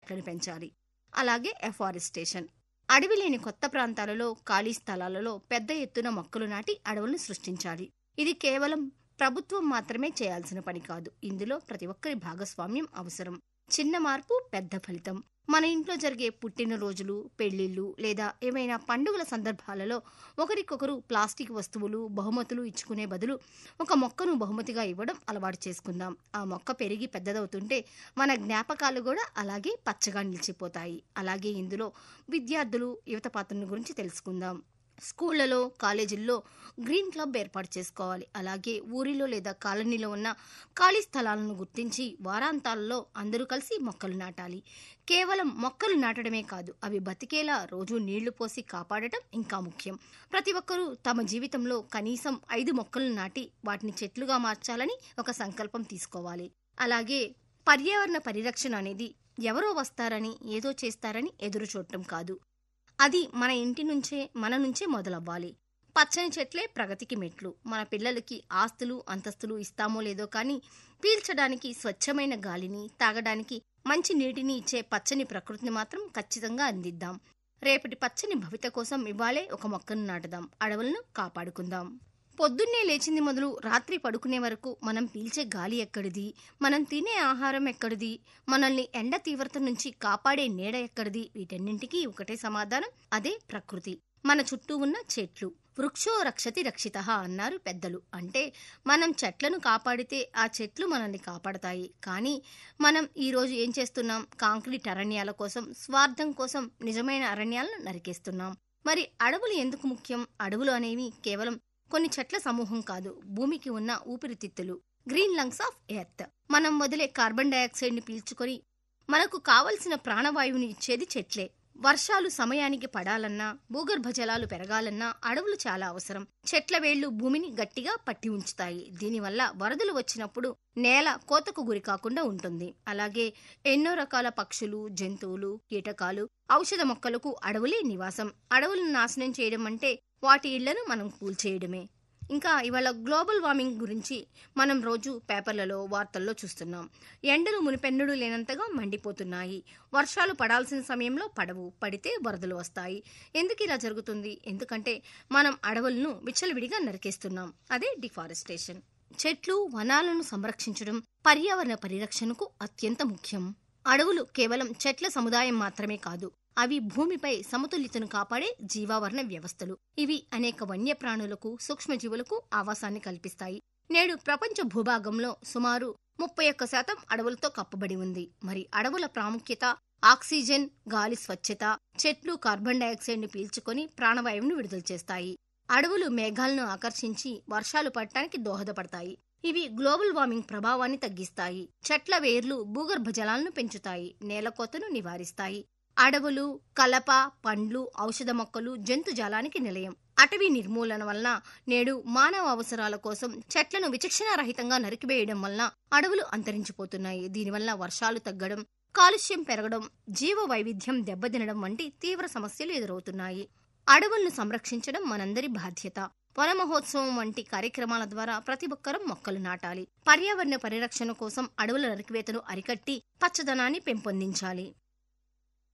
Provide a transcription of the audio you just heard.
చెట్లను పెంచాలి అలాగే ఎఫారెస్టేషన్ అడవి లేని కొత్త ప్రాంతాలలో ఖాళీ స్థలాలలో పెద్ద ఎత్తున మొక్కలు నాటి అడవులను సృష్టించాలి ఇది కేవలం ప్రభుత్వం మాత్రమే చేయాల్సిన పని కాదు ఇందులో ప్రతి ఒక్కరి భాగస్వామ్యం అవసరం చిన్న మార్పు పెద్ద ఫలితం మన ఇంట్లో జరిగే పుట్టినరోజులు పెళ్లిళ్ళు లేదా ఏవైనా పండుగల సందర్భాలలో ఒకరికొకరు ప్లాస్టిక్ వస్తువులు బహుమతులు ఇచ్చుకునే బదులు ఒక మొక్కను బహుమతిగా ఇవ్వడం అలవాటు చేసుకుందాం ఆ మొక్క పెరిగి పెద్దదవుతుంటే మన జ్ఞాపకాలు కూడా అలాగే పచ్చగా నిలిచిపోతాయి అలాగే ఇందులో విద్యార్థులు యువత పాత్రను గురించి తెలుసుకుందాం స్కూళ్లలో కాలేజీల్లో గ్రీన్ క్లబ్ ఏర్పాటు చేసుకోవాలి అలాగే ఊరిలో లేదా కాలనీలో ఉన్న ఖాళీ స్థలాలను గుర్తించి వారాంతాల్లో అందరూ కలిసి మొక్కలు నాటాలి కేవలం మొక్కలు నాటడమే కాదు అవి బతికేలా రోజు నీళ్లు పోసి కాపాడటం ఇంకా ముఖ్యం ప్రతి ఒక్కరూ తమ జీవితంలో కనీసం ఐదు మొక్కలు నాటి వాటిని చెట్లుగా మార్చాలని ఒక సంకల్పం తీసుకోవాలి అలాగే పర్యావరణ పరిరక్షణ అనేది ఎవరో వస్తారని ఏదో చేస్తారని ఎదురు చూడటం కాదు అది మన ఇంటి నుంచే మన నుంచే మొదలవ్వాలి పచ్చని చెట్లే ప్రగతికి మెట్లు మన పిల్లలకి ఆస్తులు అంతస్తులు ఇస్తామో లేదో కానీ పీల్చడానికి స్వచ్ఛమైన గాలిని తాగడానికి మంచి నీటిని ఇచ్చే పచ్చని ప్రకృతిని మాత్రం ఖచ్చితంగా అందిద్దాం రేపటి పచ్చని భవిత కోసం ఇవాళే ఒక మొక్కను నాటుదాం అడవులను కాపాడుకుందాం పొద్దున్నే లేచింది మొదలు రాత్రి పడుకునే వరకు మనం పీల్చే గాలి ఎక్కడిది మనం తినే ఆహారం ఎక్కడిది మనల్ని ఎండ తీవ్రత నుంచి కాపాడే నీడ ఎక్కడిది వీటన్నింటికీ ఒకటే సమాధానం అదే ప్రకృతి మన చుట్టూ ఉన్న చెట్లు వృక్షో రక్షతి రక్షిత అన్నారు పెద్దలు అంటే మనం చెట్లను కాపాడితే ఆ చెట్లు మనల్ని కాపాడతాయి కానీ మనం ఈరోజు ఏం చేస్తున్నాం కాంక్రీట్ అరణ్యాల కోసం స్వార్థం కోసం నిజమైన అరణ్యాలను నరికేస్తున్నాం మరి అడవులు ఎందుకు ముఖ్యం అడవులు అనేవి కేవలం కొన్ని చెట్ల సమూహం కాదు భూమికి ఉన్న ఊపిరితిత్తులు గ్రీన్ లంగ్స్ ఆఫ్ ఎర్త్ మనం వదిలే కార్బన్ డయాక్సైడ్ ని పీల్చుకొని మనకు కావలసిన ప్రాణవాయువుని ఇచ్చేది చెట్లే వర్షాలు సమయానికి పడాలన్నా భూగర్భ జలాలు పెరగాలన్నా అడవులు చాలా అవసరం చెట్ల వేళ్లు భూమిని గట్టిగా పట్టి ఉంచుతాయి దీనివల్ల వరదలు వచ్చినప్పుడు నేల కోతకు గురి కాకుండా ఉంటుంది అలాగే ఎన్నో రకాల పక్షులు జంతువులు కీటకాలు ఔషధ మొక్కలకు అడవులే నివాసం అడవులను నాశనం చేయడం అంటే వాటి ఇళ్లను మనం కూల్చేయడమే ఇంకా ఇవాళ గ్లోబల్ వార్మింగ్ గురించి మనం రోజు పేపర్లలో వార్తల్లో చూస్తున్నాం ఎండలు మునిపెన్నడు లేనంతగా మండిపోతున్నాయి వర్షాలు పడాల్సిన సమయంలో పడవు పడితే వరదలు వస్తాయి ఎందుకు ఇలా జరుగుతుంది ఎందుకంటే మనం అడవులను విచ్చలవిడిగా నరికేస్తున్నాం అదే డిఫారెస్టేషన్ చెట్లు వనాలను సంరక్షించడం పర్యావరణ పరిరక్షణకు అత్యంత ముఖ్యం అడవులు కేవలం చెట్ల సముదాయం మాత్రమే కాదు అవి భూమిపై సమతుల్యతను కాపాడే జీవావరణ వ్యవస్థలు ఇవి అనేక వన్యప్రాణులకు సూక్ష్మజీవులకు ఆవాసాన్ని కల్పిస్తాయి నేడు ప్రపంచ భూభాగంలో సుమారు ముప్పై ఒక్క శాతం అడవులతో కప్పబడి ఉంది మరి అడవుల ప్రాముఖ్యత ఆక్సిజన్ గాలి స్వచ్ఛత చెట్లు కార్బన్ డయాక్సైడ్ ని పీల్చుకొని ప్రాణవాయువును విడుదల చేస్తాయి అడవులు మేఘాలను ఆకర్షించి వర్షాలు పడటానికి దోహదపడతాయి ఇవి గ్లోబల్ వార్మింగ్ ప్రభావాన్ని తగ్గిస్తాయి చెట్ల వేర్లు భూగర్భ జలాలను పెంచుతాయి నేలకోతను నివారిస్తాయి అడవులు కలప పండ్లు ఔషధ మొక్కలు జంతు జాలానికి నిలయం అటవీ నిర్మూలన వలన నేడు మానవ అవసరాల కోసం చెట్లను విచక్షణారహితంగా నరికివేయడం వలన అడవులు అంతరించిపోతున్నాయి దీనివల్ల వర్షాలు తగ్గడం కాలుష్యం పెరగడం జీవ వైవిధ్యం దెబ్బతినడం వంటి తీవ్ర సమస్యలు ఎదురవుతున్నాయి అడవులను సంరక్షించడం మనందరి బాధ్యత వన మహోత్సవం వంటి కార్యక్రమాల ద్వారా ప్రతి ఒక్కరం మొక్కలు నాటాలి పర్యావరణ పరిరక్షణ కోసం అడవుల నరికివేతను అరికట్టి పచ్చదనాన్ని పెంపొందించాలి